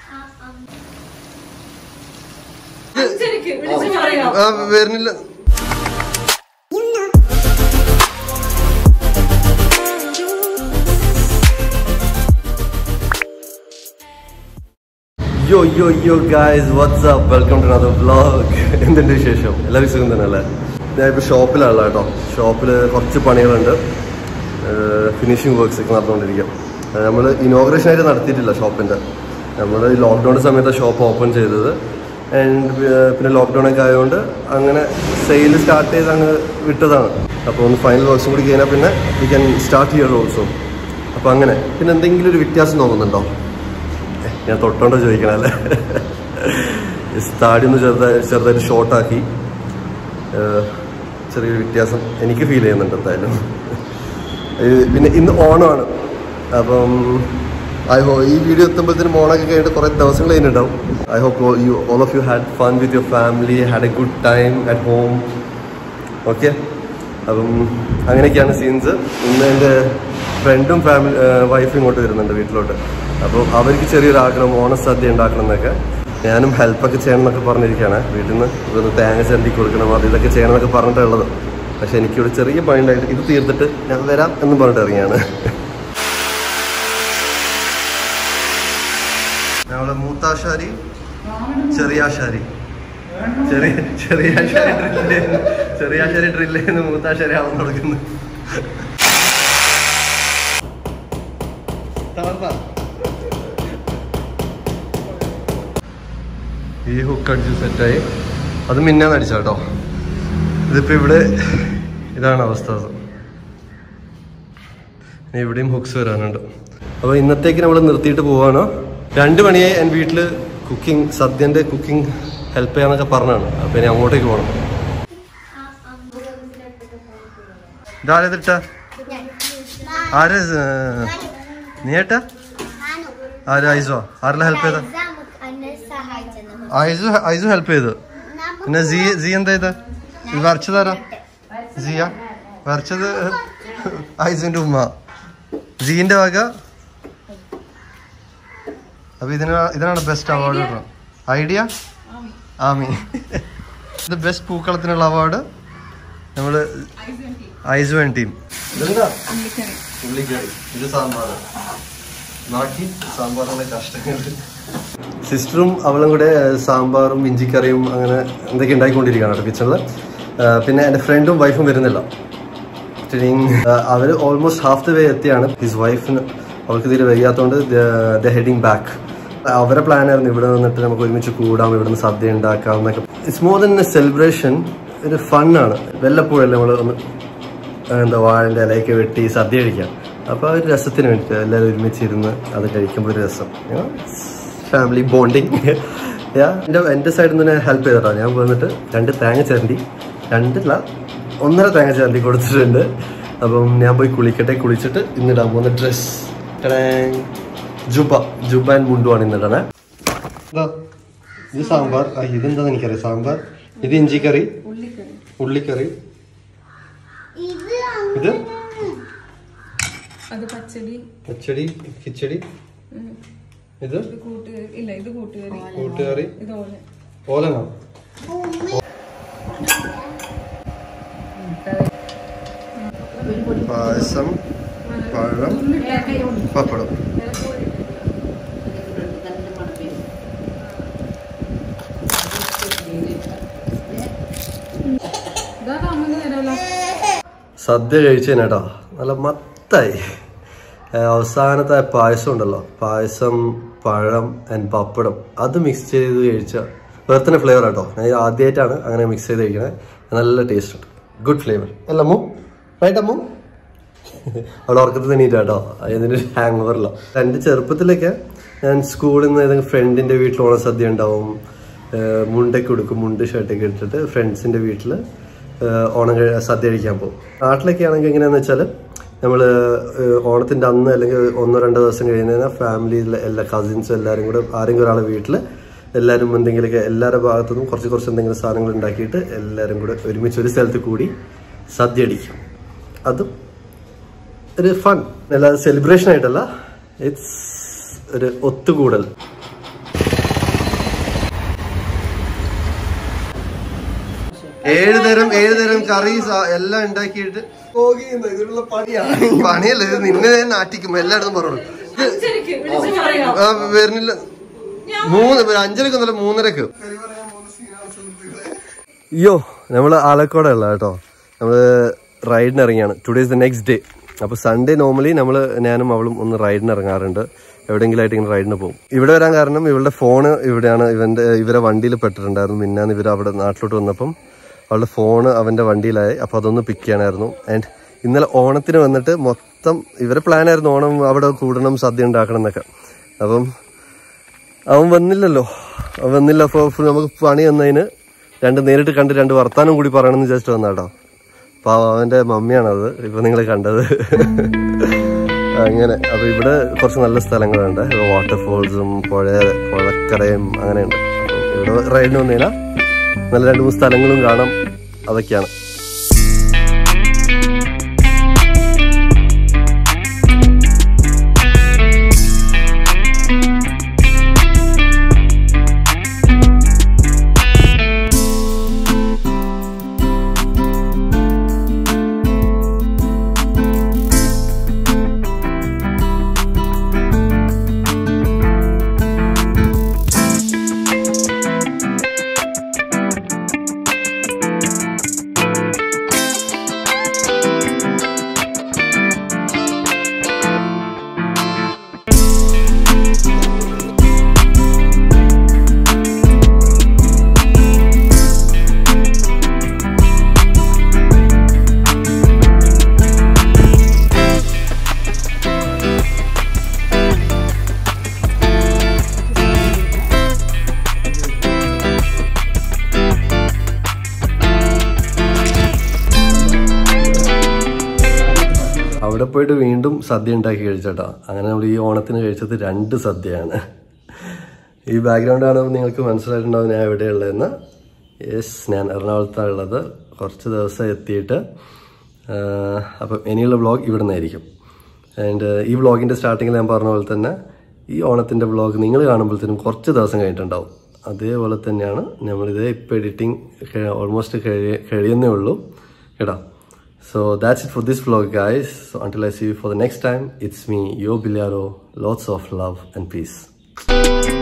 അഞ്ചരക്ക് വിളിച്ചു പറയാം ആ, വരുന്നില്ല yo yo yo guys what's up welcome to another vlog എന്തുണ്ട് വിശേഷം എല്ലാവരും സുഖം തന്നെ അല്ലേ ഞാൻ ഇപ്പോൾ ഷോപ്പിലുള്ള കേട്ടോ ഷോപ്പിൽ കുറച്ച് പണികളുണ്ട് ഫിനിഷിംഗ് വർക്ക്സ് ഒക്കെ നടന്നുകൊണ്ടിരിക്കും നമ്മൾ ഇനോഗ്രേഷൻ ആയിട്ട് നടത്തിയിട്ടില്ല ഷോപ്പിൻ്റെ നമ്മൾ ഈ ലോക്ക്ഡൗൺ സമയത്ത് ഷോപ്പ് ഓപ്പൺ ചെയ്തത് ആൻഡ് പിന്നെ ലോക്ക്ഡൗൺ ഒക്കെ ആയതുകൊണ്ട് അങ്ങനെ സെയിൽ സ്റ്റാർട്ട് ചെയ്ത് അങ്ങ് വിട്ടതാണ് അപ്പോൾ ഒന്ന് ഫൈനൽ വർക്ക്സും കൂടി കഴിഞ്ഞാൽ പിന്നെ വി ക്യാൻ സ്റ്റാർട്ട് ചെയ്യർ ഓൾസോ അപ്പോൾ അങ്ങനെ പിന്നെ എന്തെങ്കിലും ഒരു വ്യത്യാസം തോന്നുന്നുണ്ടോ ഞാൻ തൊട്ടോണ്ടോ ചോദിക്കണല്ലേ താടി ഒന്ന് ചെറുതായി ചെറുതായിട്ട് ഷോർട്ടാക്കി ചെറിയൊരു വ്യത്യാസം എനിക്ക് ഫീൽ ചെയ്യുന്നുണ്ട് എന്തായാലും ഇത് പിന്നെ ഇന്ന് ഓണമാണ് അപ്പം ഐ ഹോ ഈ വീഡിയോ എത്തുമ്പോഴത്തേനും ഓണമൊക്കെ കഴിഞ്ഞിട്ട് കുറേ ദിവസങ്ങൾ കഴിഞ്ഞിട്ടുണ്ടാവും I hope you all of you had fun with your family had a good time at home okay അപ്പം അങ്ങനെയൊക്കെയാണ് സീൻസ് ഇന്ന് എൻ്റെ ഫ്രണ്ടും ഫാമിലി വൈഫും ഇങ്ങോട്ട് വരുന്നുണ്ട് വീട്ടിലോട്ട് അപ്പോൾ അവർക്ക് ചെറിയൊരു ആഗ്രഹം ഓണസദ്യ ഉണ്ടാക്കണം എന്നൊക്കെ ഞാനും ഹെൽപ്പൊക്കെ ചെയ്യണം എന്നൊക്കെ പറഞ്ഞിരിക്കുകയാണ് വീട്ടിൽ നിന്ന് ഇതൊന്ന് തേങ്ങ ചണ്ടി കൊടുക്കണം അത് ഇതൊക്കെ ചെയ്യണം എന്നൊക്കെ പറഞ്ഞിട്ടുള്ളത് പക്ഷെ എനിക്കൊരു ചെറിയ പണി ഉണ്ടായിട്ട് ഇത് തീർത്തിട്ട് ഞാൻ വരാം എന്ന് പറഞ്ഞിട്ട് ഇറങ്ങിയാണ് ഞങ്ങളെ മൂത്താശാരി ചെറിയാശാരി ചെറിയ ചെറിയാശാരി ഡ്രില്ല് ചെറിയാശാരി ഡ്രില്ല് ചെയ്യുന്ന മൂത്താശാരി ആവുന്ന കൊടുക്കുന്നു ഈ ഹുക്ക് അടിച്ച് സെറ്റായി അത് മിന്നാന്ന് അടിച്ച കേട്ടോ ഇതിപ്പോ ഇവിടെ ഇതാണ് അവസ്ഥ ഇനി ഇവിടെയും ഹുക്സ് വരാനുണ്ട് അപ്പോൾ ഇന്നത്തേക്ക് നമ്മൾ നിർത്തിയിട്ട് പോവാണ് രണ്ട് മണിയായി എൻ്റെ വീട്ടിൽ കുക്കിംഗ് സദ്യൻ്റെ കുക്കിംഗ് ഹെൽപ്പ് ചെയ്യാന്നൊക്കെ പറഞ്ഞാണ് അപ്പോൾ ഇനി അങ്ങോട്ടേക്ക് പോകണം ഇതാരതിട്ട ആര് നീ ഏട്ടാ ആര് ഐസോ ആരെല്ലാം ഹെൽപ്പ് ചെയ്ത ഐസു ഐസു ഹെൽപ്പ് ചെയ്തു പിന്നെ സി സി എന്താ ചെയ്ത ഇത് വരച്ചതാരാ സിയ വരച്ചത് ഐസുവിന്റെ ഉമ്മ ജീന്റെ വക അപ്പൊ ഇതിന് ഇതിനാണ് ബെസ്റ്റ് അവാർഡ് കിട്ടണം ഐഡിയ ആമി ഇത് ബെസ്റ്റ് പൂക്കളത്തിനുള്ള അവാർഡ് നമ്മള് ഐസുവൻ ടീം ഉള്ളിക്കറി ഇത് സാമ്പാർ നാട്ടി സാമ്പാറിനുള്ള കഷ്ടങ്ങൾ സിസ്റ്ററും അവളും കൂടെ ഏഹ്, സാമ്പാറും ഇഞ്ചിക്കറിയും അങ്ങനെ എന്തൊക്കെ ഉണ്ടാക്കിക്കൊണ്ടിരിക്കുകയാണ് കേട്ടോ കിച്ചണിൽ പിന്നെ എൻ്റെ ഫ്രണ്ടും വൈഫും വരുന്നില്ല അവർ ഓൾമോസ്റ്റ് ഹാഫ് ദ വേ എത്തിയാണ് ഹിസ് വൈഫിന് അവൾക്ക് തീരെ വയ്യാത്തതുകൊണ്ട് ദ ഹെഡിങ് ബാക്ക് അവരെ പ്ലാൻ ആയിരുന്നു ഇവിടെ നിന്നിട്ട് നമുക്ക് ഒരുമിച്ച് കൂടാം ഇവിടെ നിന്ന് സദ്യ ഉണ്ടാക്കാം എന്നൊക്കെ it's more than a celebration ഒരു ഫണ്ണാണ് വല്ലപ്പോഴല്ലേ നമ്മൾ ഒന്ന് എന്താ വാഴൻ്റെ ഇലയൊക്കെ വെട്ടി സദ്യ കഴിക്കാം അപ്പോൾ ഒരു രസത്തിന് വേണ്ടിയിട്ട് എല്ലാവരും ഒരുമിച്ചിരുന്ന് അത് കഴിക്കുമ്പോൾ ഒരു രസം ഫാമിലി ബോണ്ടിങ് എൻ്റെ എൻ്റെ സൈഡിൽ നിന്ന് ഹെൽപ്പ് ചെയ്തിട്ടോ ഞാൻ വന്നിട്ട് രണ്ട് തേങ്ങ ചിരണ്ടി രണ്ടല്ല ഒന്നര തേങ്ങ ചിരണ്ടി കൊടുത്തിട്ടുണ്ട് അപ്പം ഞാൻ പോയി കുളിക്കട്ടെ കുളിച്ചിട്ട് ഇന്നിടാൻ പോകുന്ന ഡ്രസ് ജുബ ജുബ ആൻഡ് മുണ്ടുമാണ് ഇന്നിടണേ എന്താ ഇത് സാമ്പാർ ആ ഇതെന്താന്ന് എനിക്കറിയാം സാമ്പാർ ഇത് ഇഞ്ചിക്കറി ഉള്ളിക്കറി ഇത് അത് പച്ചടി പച്ചടി കിച്ചടി ഉം. ഇത് ഇത് കൂട്ടുകറി ഇല്ല ഇത് കൂട്ടുകറി കൂട്ടുകറി ഇത് ഓല ഓലങ്ങ പായസം പഴം പപ്പടം ഇതാ താമസം തരാമല്ലോ സദ്യ കഴിച്ചേനേട്ടോ നല്ല മത്തായി ഏ, അവസാനത്തെ ആ പായസം ഉണ്ടല്ലോ പായസം പഴം ആൻഡ് പപ്പടം അത് മിക്സ് ചെയ്ത് കഴിച്ച വേറെ തന്നെ ഫ്ലേവർ കേട്ടോ ഞാൻ ഇത് ആദ്യമായിട്ടാണ് അങ്ങനെ മിക്സ് ചെയ്ത് കഴിക്കണേ നല്ല ടേസ്റ്റ് ഉണ്ട് ഗുഡ് ഫ്ലേവർ അല്ല അമ്മു റൈറ്റ് അമ്മു അവൾ ഉറക്കത്തിൽ തന്നെയില്ല കേട്ടോ അതിന് ഹാങ് ഓവറില്ല എൻ്റെ ചെറുപ്പത്തിലൊക്കെ ഞാൻ സ്കൂളിൽ നിന്ന് ഏതെങ്കിലും ഫ്രണ്ടിൻ്റെ വീട്ടിൽ ഓണ സദ്യ ഉണ്ടാവും ഏഹ് മുണ്ടൊക്കെ ഉടുക്കും മുണ്ട് ഷർട്ടൊക്കെ ഇട്ടിട്ട് ഫ്രണ്ട്സിൻ്റെ വീട്ടിൽ ഓണം കഴി- സദ്യ കഴിക്കാൻ പോകും നാട്ടിലൊക്കെ ആണെങ്കിൽ എങ്ങനെയാണെന്ന് വെച്ചാൽ നമ്മൾ ഓണത്തിൻ്റെ അന്ന് അല്ലെങ്കിൽ ഒന്നോ രണ്ടോ ദിവസം കഴിഞ്ഞാൽ ഫാമിലിയിലെ എല്ലാ കസിൻസും എല്ലാവരും കൂടെ ആരെങ്കിലും ഒരാളെ വീട്ടിൽ എല്ലാവരും എന്തെങ്കിലുമൊക്കെ എല്ലാവരുടെ ഭാഗത്തുനിന്നും കുറച്ച് കുറച്ച് എന്തെങ്കിലും സാധനങ്ങൾ ഉണ്ടാക്കിയിട്ട് എല്ലാവരും കൂടെ ഒരുമിച്ച് ഒരു സ്ഥലത്ത് കൂടി സദ്യ അടിക്കും അതും ഒരു ഫൺ അല്ലാതെ സെലിബ്രേഷൻ ആയിട്ടല്ല ഇറ്റ്സ് ഒരു ഒത്തുകൂടൽ ഏഴ് തരം ഏഴ് തരം കറി എല്ലാം ഉണ്ടാക്കിയിട്ട് ഇതിനുള്ള പണിയാണ് പണിയല്ല ഇത് നിന്നെ ഞാൻ നാട്ടിക്കും എല്ലായിടത്തും പറഞ്ഞു അഞ്ചരക്ക് വിളിച്ച് പറയാം ആ, വരുന്നില്ല മൂന്ന് അഞ്ചരക്ക് ഒന്നല്ല മൂന്നരക്ക് അയ്യോ നമ്മള് ആലക്കോടെ ഉള്ള കേട്ടോ നമ്മള് റൈഡിന് ഇറങ്ങിയാണ് today is the next day അപ്പൊ സൺഡേ നോർമലി നമ്മള് ഞാനും അവളും ഒന്ന് റൈഡിന് ഇറങ്ങാറുണ്ട് എവിടെയെങ്കിലും ആയിട്ട് ഇങ്ങനെ റൈഡിന് പോകും ഇവിടെ വരാൻ കാരണം ഇവളുടെ ഫോണ് ഇവിടെയാണ് ഇവന്റെ ഇവരെ വണ്ടിയിൽ പെട്ടിട്ടുണ്ടായിരുന്നു മിന്നാന്ന് ഇവർ അവിടെ നാട്ടിലോട്ട് വന്നപ്പം അവളുടെ ഫോണ് അവന്റെ വണ്ടിയിലായി അപ്പൊ അതൊന്ന് പിക്ക് ചെയ്യാനായിരുന്നു ആൻഡ് ഇന്നലെ ഓണത്തിന് വന്നിട്ട് മൊത്തം ഇവരെ പ്ലാൻ ആയിരുന്നു ഓണം അവിടെ കൂടണം സദ്യ ഉണ്ടാക്കണം എന്നൊക്കെ അപ്പം അവൻ വന്നില്ലല്ലോ അവൻ വന്നില്ല അപ്പോൾ നമുക്ക് പണി വന്നതിന് രണ്ട് നേരിട്ട് കണ്ട് രണ്ട് വർത്താനം കൂടി പറയണമെന്ന് വിചാരിച്ചിട്ട് വന്നാട്ടോ അപ്പൊ അവന്റെ മമ്മിയാണത് ഇപ്പൊ നിങ്ങൾ കണ്ടത് അങ്ങനെ അപ്പൊ ഇവിടെ കുറച്ച് നല്ല സ്ഥലങ്ങളുണ്ട് വാട്ടർഫോൾസും പുഴ പുഴക്കരയും അങ്ങനെയുണ്ട് അപ്പം ഇവിടെ റൈഡിന് വന്നതിനാ നല്ല രണ്ട് മൂന്ന് സ്ഥലങ്ങളും കാണാം അതൊക്കെയാണ് അവിടെ പോയിട്ട് വീണ്ടും സദ്യ ഉണ്ടാക്കി കഴിച്ചേട്ടാ അങ്ങനെ നമ്മൾ ഈ ഓണത്തിന് കഴിച്ചത് രണ്ട് സദ്യയാണ് ഈ ബാക്ക്ഗ്രൗണ്ട് കാണുമ്പോൾ നിങ്ങൾക്ക് മനസ്സിലായിട്ടുണ്ടാവും ഞാൻ എവിടെയുള്ളതെന്ന് യെസ് ഞാൻ എറണാകുളത്താണ് ഉള്ളത് കുറച്ച് ദിവസം എത്തിയിട്ട് ആഹ്, അപ്പം ഇനിയുള്ള വ്ളോഗ് ഇവിടെ നിന്നായിരിക്കും ആൻഡ് ഈ വ്ളോഗിൻ്റെ സ്റ്റാർട്ടിങ്ങിൽ ഞാൻ പറഞ്ഞ പോലെ തന്നെ ഈ ഓണത്തിൻ്റെ വ്ളോഗ് നിങ്ങൾ കാണുമ്പോഴത്തേനും കുറച്ച് ദിവസം കഴിഞ്ഞിട്ടുണ്ടാവും അതേപോലെ തന്നെയാണ് നമ്മളിത് ഇപ്പോൾ എഡിറ്റിംഗ് ഓൾമോസ്റ്റ് കഴിയ കഴിയുന്നേ ഉള്ളൂ കേട്ടോ So that's it for this vlog guys. So until I see you for the next time, it's me, Yo Biliaro. Lots of love and peace.